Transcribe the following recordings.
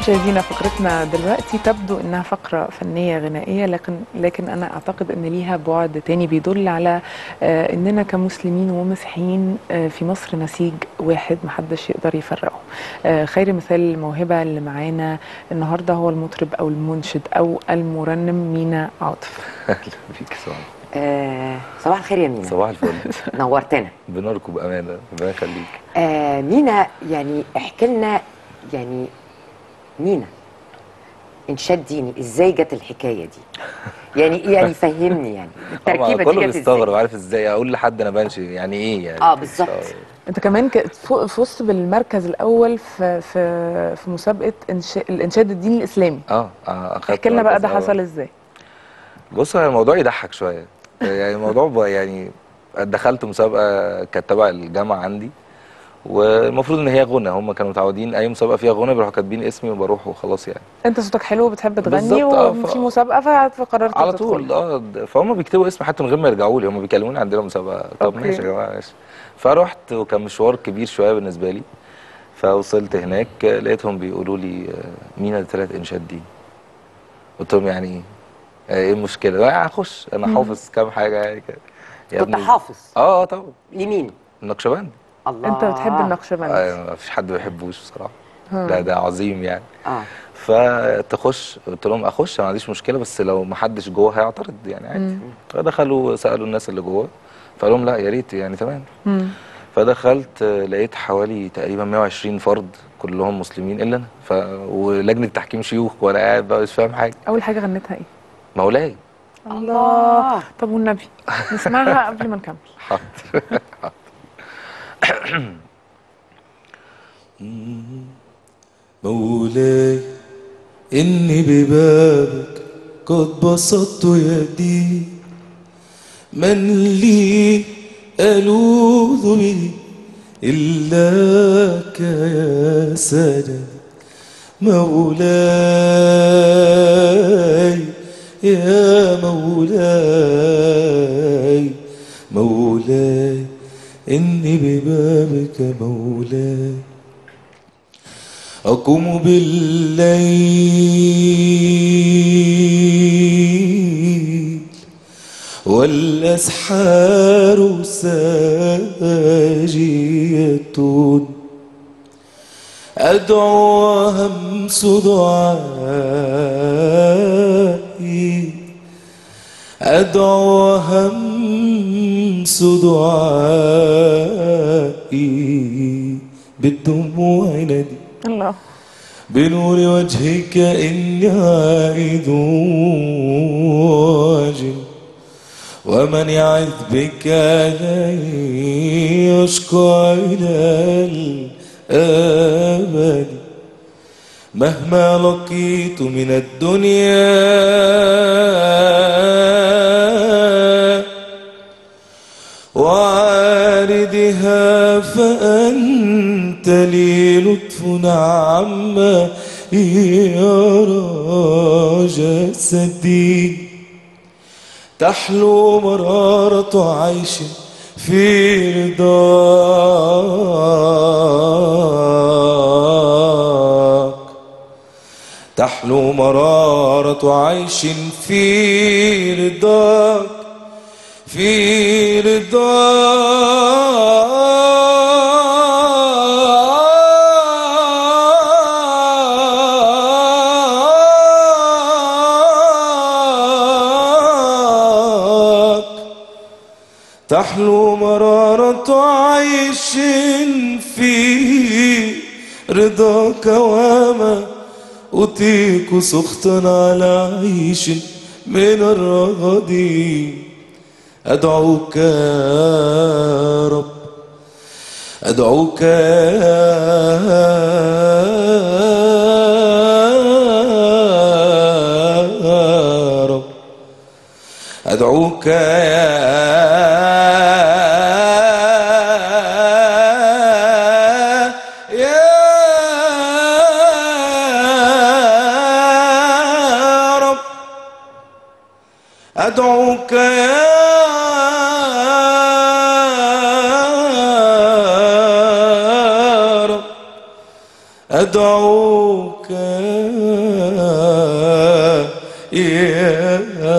مشاهدينا فقرتنا دلوقتي تبدو انها فقره فنيه غنائيه لكن لكن انا اعتقد ان ليها بعد تاني بيدل على آه، اننا كمسلمين ومسيحيين آه، في مصر نسيج واحد محدش يقدر يفرقه آه، خير مثال الموهبه اللي معانا النهارده هو المطرب او المنشد او المرنم مينا عاطف اهلا بيك صباح آه صباح الخير يا مينا صباح الفل نورتنا بناركم بامانه ربنا يخليك آه مينا يعني احكي لنا يعني مينا انشاد ديني ازاي جت الحكايه دي يعني يعني فهمني يعني التركيبه دي كله جت بيستغرب ازاي عارف ازاي اقول لحد انا بنشي يعني ايه يعني اه بالظبط انت كمان ك- فو- فزت بالمركز الاول في في في مسابقه إنشاء الانشاد الديني الاسلامي اه اه أخدت احكي لنا بقى ده مركز أول. حصل ازاي بص هو الموضوع يضحك شويه يعني الموضوع بقى يعني دخلت مسابقه كانت تبع الجامعه عندي والمفروض ان هي غنى هم كانوا متعودين اي مسابقه فيها غنى بيروحوا كاتبين اسمي وبروح وخلاص يعني انت صوتك حلو وبتحب تغني بالظبط، آه، ف- وفي مسابقه ف- فقررت على تدخل. طول اه د- فهم بيكتبوا اسمي حتى من غير ما يرجعوا لي هم بيكلموني عندنا مسابقه طب أوكي. ماشي يا جماعه ماشي فرحت وكان مشوار كبير شويه بالنسبه لي فوصلت هناك آه، لقيتهم بيقولوا لي آه، مين اللي طلعت انشاد دي قلت لهم يعني ايه آه، ايه المشكله لا هخش انا حافظ كام حاجه يعني كده يا كنت ابني- حافظ اه اه طبعا لمين النقشبند الله انت بتحب النقشبند آه ما فيش حد ما بيحبوش بصراحه ها. ده ده عظيم يعني اه فتخش قلت لهم اخش ما عنديش مشكله بس لو ما حدش جوه هيعترض يعني عادي فدخلوا سالوا الناس اللي جوه فقال لهم لا يا ريت يعني تمام مم. فدخلت آه، لقيت حوالي تقريبا 120 فرد كلهم مسلمين الا انا ف... ولجنه تحكيم شيوخ وانا قاعد بقى مش فاهم حاجه اول حاجه غنيتها ايه مولاي الله طب والنبي نسمعها قبل ما نكمل حاضر مولاي إني ببابك قد بسطت يدي من لي ألوذ به إلاك يا سند مولاي يا مولاي مولاي إني ببابك مولاي أقوم بالليل والأسحار ساجية أدعو وهمس دعائي أدعو وهمس دعائي بالدموع ندي الله بنور وجهك إني عائد واجل ومن يعذ بك لن يشكى إلى الأبد مهما لقيت من الدنيا وعاردها فأنت لي لطف عما يرى جسدي تحلو مرارة عيش في رضاك تحلو مرارة عيش في رضاك في رضاك تحلو مرارة عيش في رضاك وما أطيق سخطا على عيش من الرغد أدعوك يا رب أدعوك يا رب أدعوك يا يا رب أدعوك يا رب أدعوك يا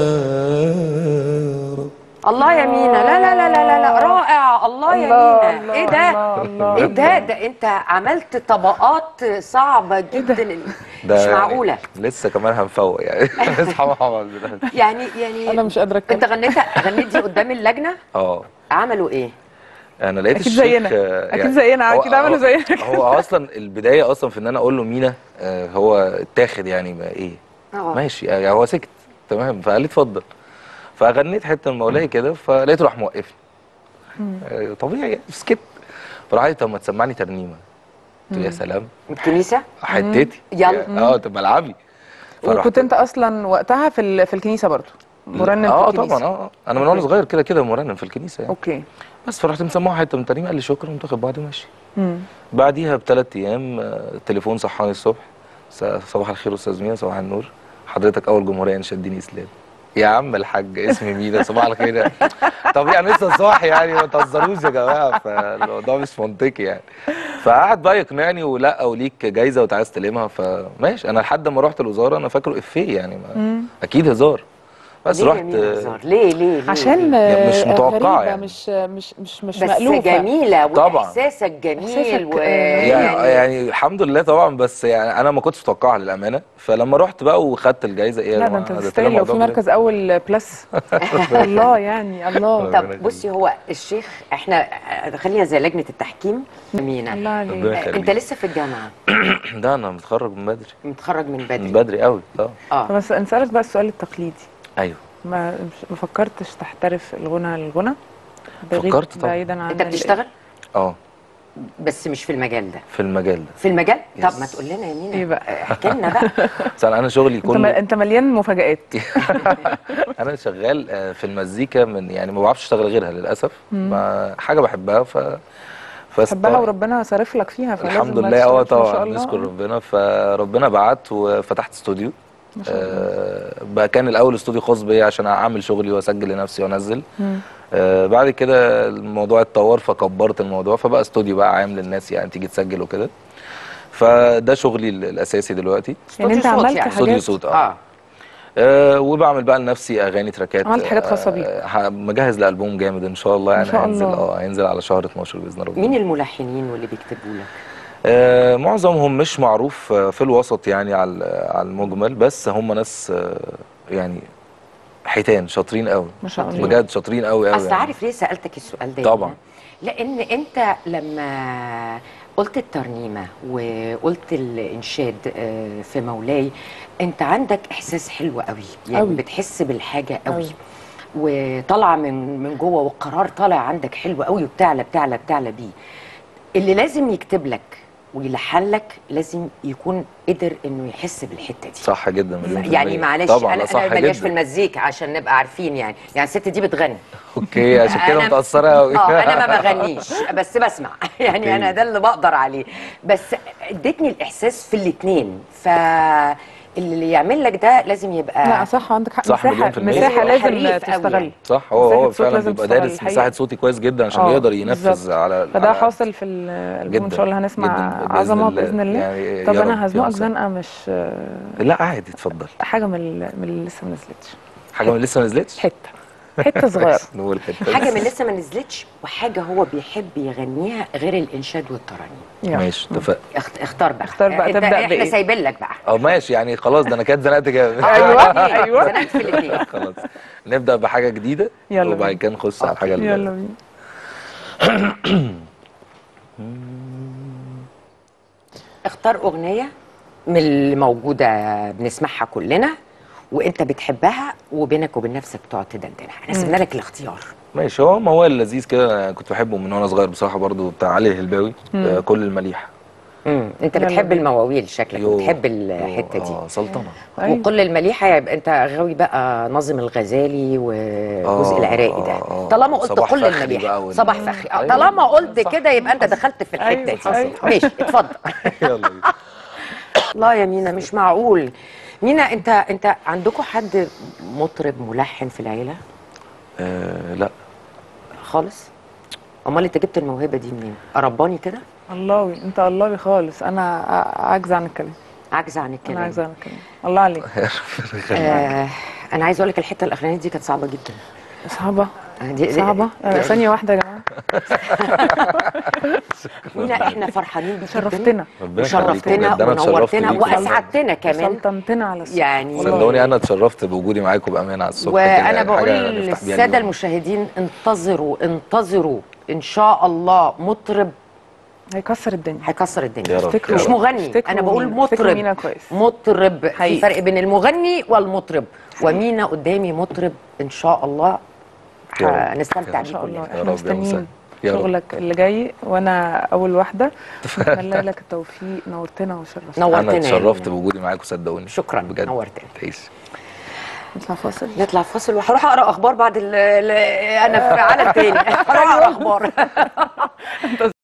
رب الله يا مينا لا لا لا لا لا, لا. رائع الله يا الله، مينا ايه ده الله، الله. ايه ده ده انت عملت طبقات صعبة جدا مش يعني معقولة لسه كمان هنفوق يعني نصحى مع بعض دلوقتي. يعني يعني انا مش قادره انت اتكلم غنيت غنيت دي قدام اللجنة اه عملوا ايه انا لقيت أكيد الشيخ زينا. آه، أكيد زينا، هو- أكيد عملوا هو- زينا. هو اصلا البدايه اصلا في ان انا اقول له مينا آه، هو اتاخد يعني ما ايه اه ماشي يعني هو سكت تمام فقال لي اتفضل فغنيت حته من مولاي كده فلقيته راح موقفني آه، طبيعي يعني سكت فراح قال لي طب ما تسمعني ترنيمه قلت له يا سلام الكنيسة حتتي يلا. يعني اه تبقى ملعبي فرحت- وكنت انت اصلا وقتها في ال- في الكنيسه برضو مرنم اه في الكنيسه طبعا اه انا من وانا صغير كده كده مرنم في الكنيسه يعني اوكي بس فرحت مسمعه حته من الترنيمه قال لي شكرا قمت واخد بعضي وماشي مم. بعديها بثلاث ايام آه، التليفون صحاني الصبح س- صباح الخير استاذ مينا صباح النور حضرتك اول جمهوريه انشاد ديني اسلام يا عم الحاج اسمي مينا صباح الخير يعني. طب يعني لسه صاحي يعني ما تهزروش يا جماعه فالموضوع مش منطقي يعني فقعد بقى يقنعني ولا وليك جايزه وانت عايز تستلمها فماشي انا لحد ما رحت الوزاره انا فاكره افيه يعني ما اكيد هزار بس ليه يا رحت مينا هزار؟ ليه ليه ليه عشان ليه؟ يعني مش آه، متوقعة غريبة، يعني. مش مش مش مش بس مألوفة جميلة طبعا. واحساسك جميل إحساسك، و... آه، يعني, يعني الحمد لله طبعا بس يعني انا ما كنتش متوقعها للامانه فلما رحت بقى وخدت الجايزه ايه يا لا ده جماعة، انت ده تستاهل طلع لو في موضوع مركز اول بلس الله يعني الله ربنا طب بصي هو الشيخ احنا خلينا زي لجنة التحكيم مينا الله عليك ربنا يخليك. انت لسه في الجامعة ده انا متخرج من بدري متخرج من من بدري بدري قوي اه اه بس نسألك بقى السؤال التقليدي ايوه ما مش- ما فكرتش تحترف الغنى للغنى بعيد- فكرت طبعا. بعيدا عن انت ال- بتشتغل اه بس مش في المجال ده في المجال ده في المجال طب يس. ما تقول لنا يا مينا إيه بقى؟ احكي لنا بقى بس انا أنا شغلي انت, م... كله انت مليان مفاجآت انا شغال آه، في المزيكا من يعني ما بعرفش اشتغل غيرها للاسف ما حاجه بحبها ف فست- تحبها وربنا صارف لك فيها فلازم الحمد ما لله اه تشتغلش ما شاء طبعا الله. نشكر ربنا فربنا بعت وفتحت استوديو ما شاء الله. آه بقى كان الاول استوديو خاص بيا عشان اعمل شغلي واسجل لنفسي وانزل مم. آه بعد كده الموضوع اتطور فكبرت الموضوع فبقى استوديو بقى عام للناس يعني تيجي تسجل وكده فده شغلي ال- الاساسي دلوقتي يعني انت استوديو صوت عملت يعني. استوديو حاجات صوت اه, اه آه وبعمل بقى لنفسي اغاني تراكات عملت حاجات خاصة بيك. آه ه- مجهز لالبوم جامد ان شاء الله ما يعني شاء هينزل الله. اه هينزل على شهر 12 باذن ربنا مين الملحنين واللي بيكتبوا لك آه معظمهم مش معروف آه، في الوسط يعني على على المجمل بس هم ناس آه يعني حيتان شاطرين قوي ما شاء الله بجد شاطرين قوي قوي اصل يعني. عارف ليه سالتك السؤال ده يا طبعا. مينا؟ لان انت لما قلت الترنيمه وقلت الانشاد آه، في مولاي انت عندك احساس حلو قوي يعني قوي. بتحس بالحاجه قوي قوي. وطالعه من من جوه والقرار طالع عندك حلو قوي وبتعلى بتعلى بتعلى بيه اللي لازم يكتب لك ويلحن لك لازم يكون قدر انه يحس بالحته دي صح جدا مليون في يعني المية. معلش طبعا انا لا، صح انا مالياش في جدا المزيكا عشان نبقى عارفين يعني يعني الست دي بتغني اوكي عشان كده أنا- متاثره قوي اه انا ما بغنيش بس بسمع يعني انا ده اللي بقدر عليه بس ادتني الاحساس في الاثنين ف اللي يعمل لك ده لازم يبقى لا صح عندك حق صح، مساحة مليون في المية. مساحة لازم حريف قوي تستغل يعني. صح هو مساحة هو صوت فعلا لازم بيبقى تشتغل دارس الحقيقة. مساحه صوتي كويس جدا عشان آه، يقدر ينفذ بالظبط. على فده على- حاصل في الالبوم ان جدا، شاء الله هنسمع جدا، بإذن عظمه الله. باذن الله يعني طب يا انا رب، هزنقك يا رب. زنقه مش لا عادي اتفضل حاجه من ال- من اللي لسه ما نزلتش حاجه من لسه ما نزلتش حته حته صغيره نقول حته حاجه من لسه ما نزلتش وحاجه هو بيحب يغنيها غير الانشاد والترانيم يلا. ماشي اتفق اخت- اختار بقى اختار بقى، انت تبدأ احنا بإيه؟ سايبين لك بقى اه ماشي يعني خلاص ده انا كده اتزنقت جامد أيوة، الاتنين. أيوة. زنقت في الاثنين خلاص نبدا بحاجه جديده يلا وبعد بينا. كده نخش على الحاجه اللي يلا بينا اختار اغنيه من اللي موجوده بنسمعها كلنا وانت بتحبها وبينك وبين نفسك تقعد تدندنها احنا سيبنا لك الاختيار ماشي هو موال لذيذ كده أنا كنت بحبه من وانا صغير بصراحه برضو بتاع علي الهلباوي آه كل المليح امم انت يلا بتحب بينا. المواويل شكلك يو. بتحب يو، الحته دي اه سلطنه أيوة. وكل المليحه يبقى انت غاوي بقى ناظم الغزالي والجزء آه، العراقي ده آه، آه. طالما قلت صباح كل فخري المليحه بقى وال- صباح فخري آه، أيوة. طالما قلت صح. كده يبقى انت دخلت في الحته أيوة، دي حصل، حصل. ماشي اتفضل يلا بينا. لا يا مينا مش معقول مينا انت انت عندكم حد مطرب ملحن في العيله آه لا خالص امال انت جبت الموهبه دي منين رباني كده اللهوي انت اللهوي خالص انا ع- عاجزه عن الكلام عاجزه عن انا الكلام عاجزه عن الكلام الله عليك آه انا عايزه اقول لك الحته الاخرانيه دي كانت صعبه جدا صعبه آه، دي- دي- صعبه آه، يعني ثانيه واحده يا جماعه مينا احنا فرحانين بيك جداً. شرفتنا ربنا يخليكم وشرفتنا بجد، أنا اتشرفت ونورتنا بيكم. واسعدتنا كمان سلطنتنا على الصبح يعني والله. صدقوني انا اتشرفت بوجودي معاكم بامانه على الصبح كده، وانا يعني بقول حاجة نفتح بيها للساده اليوم. المشاهدين انتظروا انتظروا ان شاء الله مطرب هيكسر الدنيا هيكسر الدنيا يا رب، افتكروا- مش مغني افتكروا انا بقول مينا، افتكروا مطرب مينا كويس. مطرب في حقيقي. فرق بين المغني والمطرب ومينا قدامي مطرب ان شاء الله يا رب. هنستمتع ان بيه شاء الله كلنا يا احنا رب يا مسهل. مستنيين يا رب. شغلك اللي جاي وانا اول واحده اتمنى لك التوفيق نورتنا وشرفتنا نورتنا انا يا اتشرفت مينا. بوجودي معاكم صدقوني شكراً، بجد نورتنا. تعيش نطلع فاصل نطلع فاصل وهروح اقرا اخبار بعد ال ال- انا في عالم تاني هروح اقرا اخبار